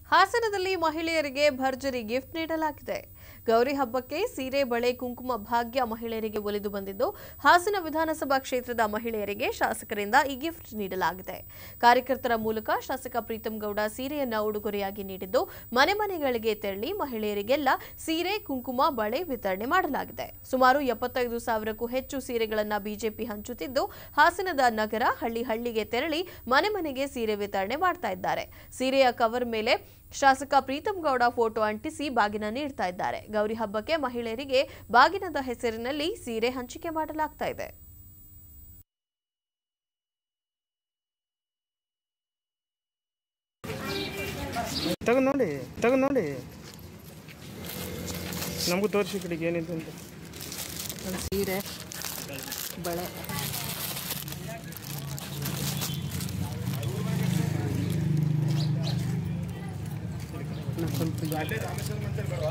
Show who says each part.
Speaker 1: ಹಾಸನದಲ್ಲಿ ಮಹಿಳೆಯರಿಗೆ ಭರ್ಜರಿ ಗಿಫ್ಟ್ ನೀಡಲಾಗಿದೆ ಗೌರಿ ಹಬ್ಬಕ್ಕೆ ಸೀರೆ ಬಳೆ ಕುಂಕುಮ ಭಾಗ್ಯ ಮಹಿಳೆಯರಿಗೆ ಒಲಿದು ಬಂದಿದ್ದು ಹಾಸನ ವಿಧಾನಸಭಾ ಕ್ಷೇತ್ರದ ಮಹಿಳೆಯರಿಗೆ ಶಾಸಕರಿಂದ ಈ ಗಿಫ್ಟ್ ನೀಡಲಾಗಿದೆ ಕಾರ್ಯಕರ್ತರ ಮೂಲಕ ಶಾಸಕ ಪ್ರೀತಂ ಗೌಡ ಸೀರೆಯನ್ನ ಉಡುಗೊರೆಯಾಗಿ ನೀಡಿದ್ದು ಮನೆ ಮನೆಗಳಿಗೆ ತೆರಳಿ ಮಹಿಳೆಯರಿಗೆಲ್ಲ ಸೀರೆ ಕುಂಕುಮ ಬಳೆ ವಿತರಣೆ ಮಾಡಲಾಗಿದೆ ಸುಮಾರು ಎಪ್ಪತ್ತೈದು ಸಾವಿರಕ್ಕೂ ಹೆಚ್ಚು ಸೀರೆಗಳನ್ನ ಬಿಜೆಪಿ ಹಂಚುತ್ತಿದ್ದು ಹಾಸನದ ನಗರ ಹಳ್ಳಿ ಹಳ್ಳಿಗೆ ತೆರಳಿ ಮನೆ ಮನೆಗೆ ಸೀರೆ ವಿತರಣೆ ಮಾಡ್ತಾ ಇದ್ದಾರೆ ಸೀರೆಯ ಕವರ್ ಮೇಲೆ ಶಾಸಕ ಪ್ರೀತಂ ಗೌಡ ಫೋಟೋ ಅಂಟಿಸಿ ಬಾಗಿನ ನೀಡ್ತಾ ಇದ್ದಾರೆ ಗೌರಿ ಹಬ್ಬಕ್ಕೆ ಮಹಿಳೆಯರಿಗೆ ಬಾಗಿನದ ಹೆಸರಿನಲ್ಲಿ ಸೀರೆ ಹಂಚಿಕೆ ಮಾಡಲಾಗ್ತಾ ಇದೆ
Speaker 2: ತಗೊಂಡು ನೋಡಿ ತಗೊಂಡು ನೋಡಿ ನಮಗೂ ತೋರಿಸಿ ಕಡೆಗೆ ಏನಿದೆ ಅಂತ
Speaker 3: ಒಂದು ಸೀರೆ ಬಳೆ ಇನ್ನೊಂದ್ ಸ್ವಲ್ಪ ಜಾಗ.